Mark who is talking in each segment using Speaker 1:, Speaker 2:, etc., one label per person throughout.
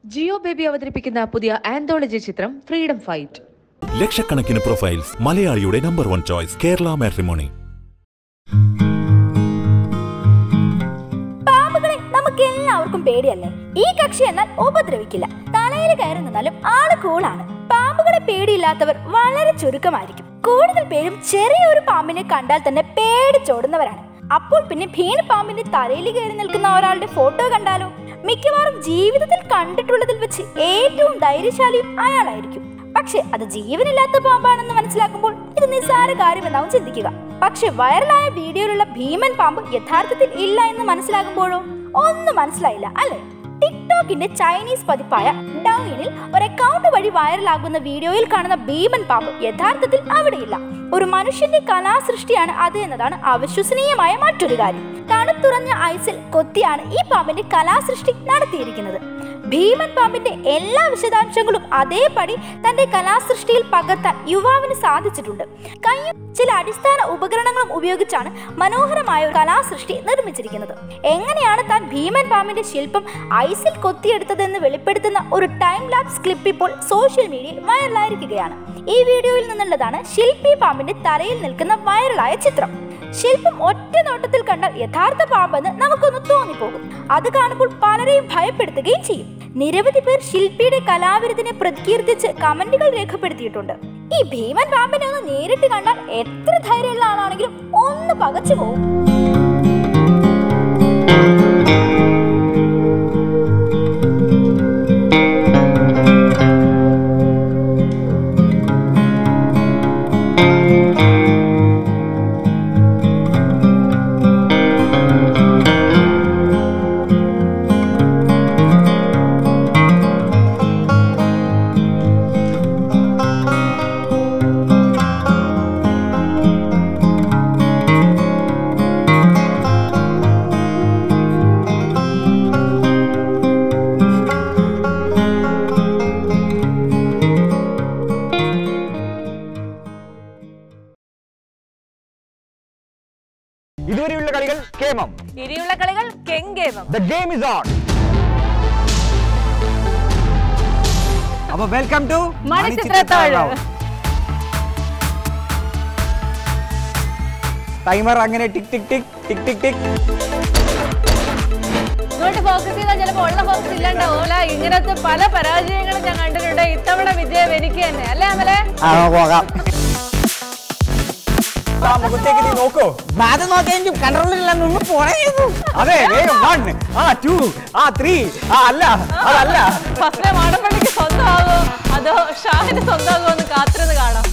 Speaker 1: Jio baby അവതരിപ്പിക്കുന്ന പുതിയ anthology ചിത്രം ഫ്രീഡം ഫൈറ്റ്
Speaker 2: ലക്ഷക്കണക്കിന് പ്രൊഫൈൽസ് മലയാളിയുടെ number one choice Kerala Matrimony
Speaker 3: പാമ്പുകളെ നമുക്ക് എല്ലാവർക്കും പേടിയല്ലേ ഈ കക്ഷി എന്നാൽ ഉപദ്രവിക്കില്ല തലയിൽ കയറി നിന്നാലും ആള് കൂളാണ് പാമ്പുകളെ പേടിയില്ലാത്തവർ വളരെ ചുരുക്കമായിരിക്കും കൂടുതൽ പേരും ചെറിയൊരു പാമ്പിനെ കണ്ടാൽ തന്നെ പേടിച്ചോടുന്നവരാണ് അപ്പോൾ പിന്നെ ഭീണ പാമ്പിന്റെ തലയിൽ കയറി നിൽക്കുന്ന ഒരാളുടെ ഫോട്ടോ കണ്ടാലോ മിക്കവാറും ജീവിതത്തിൽ കണ്ടിട്ടുള്ളതിൽ വെച്ച് ഏറ്റവും ധൈര്യശാലിയും അയാളായിരിക്കും പക്ഷെ അത് ജീവനില്ലാത്ത പാമ്പാണെന്ന് മനസ്സിലാക്കുമ്പോൾ ഇത് നിസ്സാര കാര്യമെന്നാവും ചിന്തിക്കുക പക്ഷെ വൈറലായ വീഡിയോയിലുള്ള ഭീമൻ പാമ്പ് യഥാർത്ഥത്തിൽ ഇല്ല എന്ന് മനസ്സിലാകുമ്പോഴോ ഒന്നും മനസ്സിലായില്ല അല്ലേ ടിക്ടോക്കിന്റെ ചൈനീസ് പതിപ്പായ ഡൗണിൽ ഒരു അക്കൗണ്ട് വഴി വൈറലാകുന്ന വീഡിയോയിൽ കാണുന്ന ഭീമൻ പാമ്പ് യഥാർത്ഥത്തിൽ അവിടെയില്ല ഒരു മനുഷ്യന്റെ കലാസൃഷ്ടിയാണ് അത് എന്നതാണ് അവിശ്വസനീയമായ മറ്റൊരു കാര്യം തണുത്തുറഞ്ഞ ഐസിൽ കൊത്തിയാണ് ഈ പാമ്പിന്റെ കലാസൃഷ്ടി നടത്തിയിരിക്കുന്നത് ഭീമൻ പാമ്പിന്റെ എല്ലാ വിശദാംശങ്ങളും അതേപടി തന്റെ കലാസൃഷ്ടിയിൽ പകർത്താൻ യുവാവിന് സാധിച്ചിട്ടുണ്ട് കയ്യും ചില അടിസ്ഥാന ഉപകരണങ്ങളും ഉപയോഗിച്ചാണ് മനോഹരമായ ഒരു കലാസൃഷ്ടി നിർമ്മിച്ചിരിക്കുന്നത് എങ്ങനെയാണ് താൻ ഭീമൻ പാമ്പിന്റെ ശില്പം ഐസിൽ കൊത്തിയെടുത്തതെന്ന് വെളിപ്പെടുത്തുന്ന ഒരു ടൈം ലാപ്സ് ക്ലിപ്പ് ഇപ്പോൾ സോഷ്യൽ മീഡിയയിൽ വൈറലായിരിക്കുകയാണ് ഈ വീഡിയോയിൽ നിന്നുള്ളതാണ് ശില്പി പാമ്പിന്റെ തലയിൽ നിൽക്കുന്ന വൈറലായ ചിത്രം ശില്പം ഒറ്റ നോട്ടത്തിൽ കണ്ടാൽ യഥാർത്ഥ പാമ്പെന്ന് നമുക്കൊന്ന് തോന്നിപ്പോകും അത് കാണുമ്പോൾ പലരെയും ഭയപ്പെടുത്തുകയും ചെയ്യും നിരവധി പേർ ശില്പിയുടെ കലാവിരുദിനെ പ്രകീർത്തിച്ച് കമന്റുകൾ രേഖപ്പെടുത്തിയിട്ടുണ്ട് ഈ ഭീമൻ പാമ്പിനെ ഒന്ന് നേരിട്ട് കണ്ടാൽ എത്ര ധൈര്യമുള്ള ആളാണെങ്കിലും ഒന്ന് പകച്ചു പോകും
Speaker 4: ഇതുവരെയുള്ള കളികൾ കേമം
Speaker 5: ഇനിയുള്ള കളികൾ കെങ്കേമം
Speaker 4: ദ ഗെയിം ഇസ് ഓൺ അപ്പൊ വെൽക്കം ടു
Speaker 5: മണിച്ചിത്രത്താഴ്
Speaker 4: ടൈമർ അങ്ങനെ ടിക് ടിക് ടിക് ടിക് ടിക് ടിക്
Speaker 5: ഇങ്ങോട്ട് ഫോക്കസ് ചെയ്താൽ ചിലപ്പോൾ ഉള്ള ഫോക്കസ് ഇല്ലാണ്ടാവൂല ഇങ്ങനത്തെ പല പരാജയങ്ങളും ഞാൻ കണ്ടിട്ടുണ്ട് ഇത്തവണ വിജയം എനിക്ക് തന്നെ അല്ലേ അമലെ
Speaker 4: ആ പോകാം ആ മുഖത്തേക്ക് നീ നോക്കൂ
Speaker 6: അത് നോക്കിയെങ്കിൽ കൺട്രോളില്ല നിന്ന് പോണേ
Speaker 4: അതെ വേഗം വൺ ആ ടു ആ ത്രീ ആ അല്ല അതല്ല
Speaker 5: ഫസ്റ്റ് മാടപ്പള്ളിക്ക് സ്വന്തമാകോ അതോ ഷാഹിന് സ്വന്തമാകോ എന്ന് കാത്തിരുന്ന് കാണാം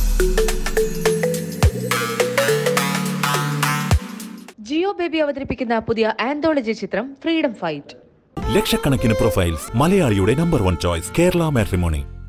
Speaker 1: ജിയോ ബേബി അവതരിപ്പിക്കുന്ന പുതിയ ആന്തോളജി ചിത്രം ഫ്രീഡം ഫൈറ്റ്
Speaker 2: ലക്ഷക്കണക്കിന് പ്രൊഫൈൽസ് മലയാളിയുടെ number one choice Kerala matrimony